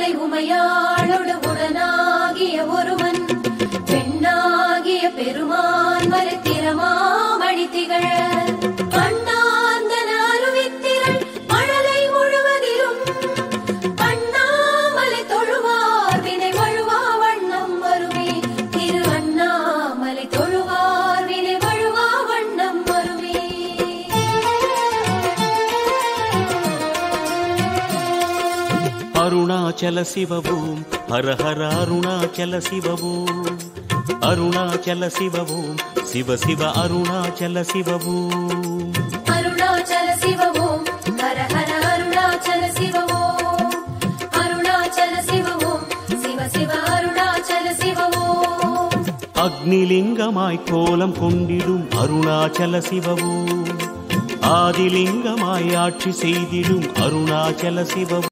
அண்ணாமலை உமையாளோடு உடனாகிய ஒருவன் பெண்ணாகிய பெருமான் மருத்திரமாமணி திகழ அண்ணாந்தன அருவித்திரள் மழலை முழுவதிலும் அண்ணாமலை தொழுவார் வினை வழுவா வண்ணம் வருமே திரு அண்ணாமலை தொழுவார் வினை வழுவா வண்ணம் வருமே அருணாச்சல சிவவோம் ஹர ஹர அருணாச்சல சிவவோம் அருணாச்சல சிவவோம் சிவ சிவ அருணாச்சல சிவவோம் அருணாச்சல சிவவோம் ஹர ஹர அருணாச்சல சிவவோம் அருணாச்சல சிவவோம் சிவ சிவ அருணாச்சல சிவவோம் அக்னிலிங்கமாய் கோலம் கொண்டிடும் அருணாச்சல சிவவோம் ஆதிலிங்கமாய் ஆட்சி செய்திடும் அருணாச்சல சிவவோம்